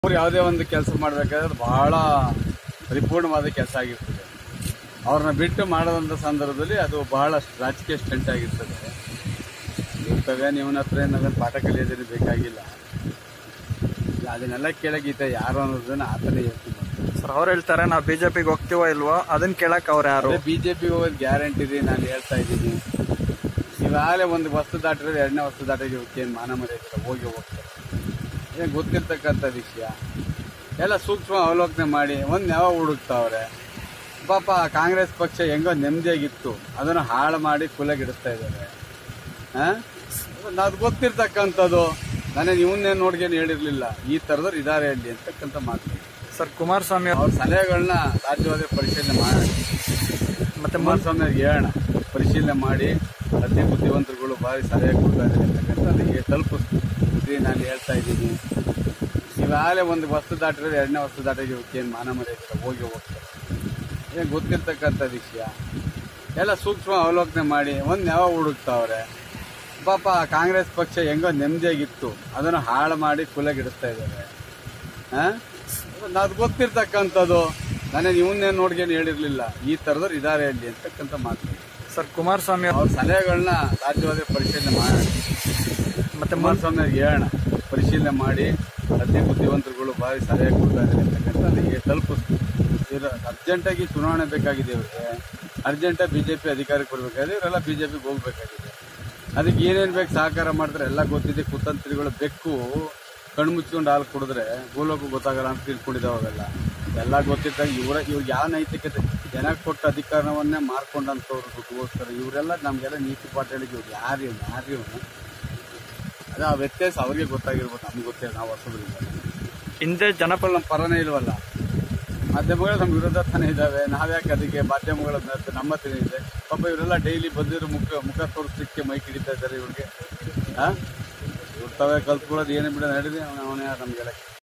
ಅವ್ರು ಯಾವುದೇ ಒಂದು ಕೆಲಸ ಮಾಡಬೇಕಾದ್ರೆ ಬಹಳ ಪರಿಪೂರ್ಣವಾದ ಕೆಲಸ ಆಗಿರ್ತದೆ ಅವ್ರನ್ನ ಬಿಟ್ಟು ಮಾಡೋದಂಥ ಸಂದರ್ಭದಲ್ಲಿ ಅದು ಬಹಳ ರಾಜಕೀಯ ಸ್ಟಂಟ್ ಆಗಿರ್ತದೆ ಇರ್ತವೆ ನೀವನ ಹತ್ರ ಏನಾದ್ರು ಪಾಠ ಕಲಿಯೋದೇನು ಬೇಕಾಗಿಲ್ಲ ಅದನ್ನೆಲ್ಲ ಕೇಳಗೀತೆ ಯಾರು ಅನ್ನೋದನ್ನ ಆತನೇ ಯೋಚನೆ ಮಾಡ್ತಾರೆ ಸರ್ ಅವ್ರು ಹೇಳ್ತಾರೆ ನಾವು ಬಿಜೆಪಿಗೆ ಹೋಗ್ತೀವೋ ಇಲ್ವೋ ಅದನ್ನ ಕೇಳಕ್ ಅವ್ರು ಯಾರು ಅದೇ ಬಿಜೆಪಿ ಹೋಗೋದು ಗ್ಯಾರಂಟಿ ಇದೆ ನಾನು ಹೇಳ್ತಾ ಇದ್ದೀನಿ ಇವಾಗಲೇ ಒಂದು ವಸ್ತು ದಾಟಿರೋದು ಎರಡನೇ ವಸ್ತು ದಾಟಿಗೆ ಏನು ಮಾನ ಮರ್ಯಾದೆ ಹೋಗಿ ಹೋಗ್ತಾರೆ ಏನು ಗೊತ್ತಿರ್ತಕ್ಕಂಥ ವಿಷಯ ಎಲ್ಲ ಸೂಕ್ಷ್ಮ ಅವಲೋಕನೆ ಮಾಡಿ ಒಂದು ನೆವ ಹುಡುಕ್ತಾವ್ರೆ ಪಾಪ ಕಾಂಗ್ರೆಸ್ ಪಕ್ಷ ಹೆಂಗೋ ನೆಮ್ಮದಿಯಾಗಿತ್ತು ಅದನ್ನು ಹಾಳು ಮಾಡಿ ಕುಲಗಿಡಿಸ್ತಾ ಇದ್ದಾರೆ ಅದು ಗೊತ್ತಿರ್ತಕ್ಕಂಥದ್ದು ನಾನೇ ಇವನ್ನೇ ನೋಡ್ಗೇನು ಹೇಳಿರ್ಲಿಲ್ಲ ಈ ಥರದವ್ರು ಇದಾರೆ ಅಲ್ಲಿ ಅಂತಕ್ಕಂಥ ಮಾತು ಸರ್ ಕುಮಾರಸ್ವಾಮಿ ಅವ್ರ ಸಲಹೆಗಳನ್ನ ಸಾಧ್ಯವಾದ ಪರಿಶೀಲನೆ ಮಾಡಿ ಮತ್ತೆ ಕುಮಾರಸ್ವಾಮಿ ಅವ್ರಿಗೆ ಹೇಳೋಣ ಪರಿಶೀಲನೆ ಮಾಡಿ ಅತಿ ಬುದ್ಧಿವಂತರುಗಳು ಭಾರಿ ಸಲಹೆ ಕೊಡ್ತಾರೆ ಅಂತಕ್ಕಂಥ ಅದಕ್ಕೆ ತಲುಪಿಸ್ತೀವಿ ನಾನು ಹೇಳ್ತಾ ಇದ್ದೀನಿ ಇವಾಗಲೇ ಒಂದು ವಸ್ತು ದಾಟಿರೋದು ಎರಡನೇ ವಸ್ತು ದಾಟಿಗೆ ಏನು ಮಾನ ಮರ್ಯಾದೆ ಹೋಗಿ ಹೋಗ್ತಾರೆ ಏನು ಗೊತ್ತಿರ್ತಕ್ಕಂಥ ವಿಷಯ ಎಲ್ಲ ಸೂಕ್ಷ್ಮ ಅವಲೋಕನೆ ಮಾಡಿ ಒಂದು ನೆವ ಹುಡುಕ್ತಾವ್ರೆ ಪಾಪ ಕಾಂಗ್ರೆಸ್ ಪಕ್ಷ ಹೆಂಗೋ ನೆಮ್ಮದಿಯಾಗಿತ್ತು ಅದನ್ನು ಹಾಳು ಮಾಡಿ ಕುಲಗಿಡಿಸ್ತಾ ಇದ್ದಾರೆ ಅದು ಗೊತ್ತಿರ್ತಕ್ಕಂಥದ್ದು ನಾನೇ ಇವನ್ನೇ ನೋಡ್ಗೇನು ಹೇಳಿರ್ಲಿಲ್ಲ ಈ ಥರದವ್ರು ಇದಾರೆ ಅಲ್ಲಿ ಅಂತಕ್ಕಂಥ ಮಾತು ಸರ್ ಕುಮಾರಸ್ವಾಮಿ ಅವ್ರ ಸಲಹೆಗಳನ್ನ ಸಾಧ್ಯವಾದ ಪರಿಶೀಲನೆ ಮಾಡಿ ಮತ್ತೆ ಕುಮಾರಸ್ವಾಮಿ ಅವ್ರಿಗೆ ಹೇಳೋಣ ಪರಿಶೀಲನೆ ಮಾಡಿ ಅತಿ ಬುದ್ಧಿವಂತರುಗಳು ಭಾರಿ ಸಲಹೆ ಕೊಡ್ತಾರೆ ಅಂತಕ್ಕಂಥ ಅದಕ್ಕೆ ತಲುಪಿಸ್ತೀವಿ ಇವ್ರು ಅರ್ಜೆಂಟಾಗಿ ಚುನಾವಣೆ ಬೇಕಾಗಿದೆ ಇವ್ರಿಗೆ ಅರ್ಜೆಂಟಾಗಿ ಬಿಜೆಪಿ ಅಧಿಕಾರಕ್ಕೆ ಕೊಡಬೇಕಾಗಿದೆ ಇವರೆಲ್ಲ ಬಿಜೆಪಿಗೆ ಹೋಗ್ಬೇಕಾಗಿದೆ ಅದಕ್ಕೆ ಏನೇನು ಬೇಕು ಸಹಕಾರ ಮಾಡಿದ್ರೆ ಎಲ್ಲ ಗೊತ್ತಿದೆ ಕುತಂತ್ರಿಗಳು ಬೆಕ್ಕು ಕಣ್ಣು ಮುಚ್ಕೊಂಡು ಹಾಲು ಕುಡಿದ್ರೆ ಗೋಲೋಕು ಗೊತ್ತಾಗಲ್ಲ ಅಂತ ತಿಳ್ಕೊಂಡಿದ್ದಾವೆಲ್ಲ ಎಲ್ಲ ಗೊತ್ತಿದ್ದಾಗ ಇವರ ಇವ್ರಿಗೆ ಯಾವ ನೈತಿಕತೆ ಜನ ಕೊಟ್ಟ ಅಧಿಕಾರವನ್ನೇ ಮಾರ್ಕೊಂಡಂಥವ್ರು ದುಡ್ಡುಗೋಸ್ಕರ ಇವರೆಲ್ಲ ನಮಗೆಲ್ಲ ನೀತಿ ಪಾಠ ಹೇಳಿದ್ವಿ ಇವ್ರು ಯಾರು ಇವ್ನು ಯಾರು ಇವನು ಅದೇ ಆ ವ್ಯತ್ಯಾಸ ಅವ್ರಿಗೆ ಗೊತ್ತಾಗಿರ್ಬೋದು ನಮ್ಗೆ ಗೊತ್ತಿಲ್ಲ ನಾವು ಹೊಸಬರಿಂದ ಹಿಂದೆ ಜನಪದ ನಮ್ಮ ಪರನೇ ಇಲ್ವಲ್ಲ ಮಾಧ್ಯಮಗಳು ನಮ್ಮ ವಿರೋಧ ತಾನೇ ಇದ್ದಾವೆ ನಾವ್ಯಾಕೆ ಅದಕ್ಕೆ ಮಾಧ್ಯಮಗಳ ಮೇಲೆ ನಮ್ಮ ಹತ್ರ ಇದೆ ಪಾಪ ಇವರೆಲ್ಲ ಡೈಲಿ ಬಂದಿರೋ ಮುಖ ಮುಖ ತೋರಿಸ್ಲಿಕ್ಕೆ ಮೈಕ್ ಹಿಡಿತಾ ಇದ್ದಾರೆ ಇವ್ರಿಗೆ ಹಾ ಇವ್ರ ತಾವೇ ಕಲ್ತ್ಕೊಳ್ಳೋದು ಏನೇ ಬಿಡ ನಡೀಲಿ ಅವನೇ ನಮಗೆಲ್ಲ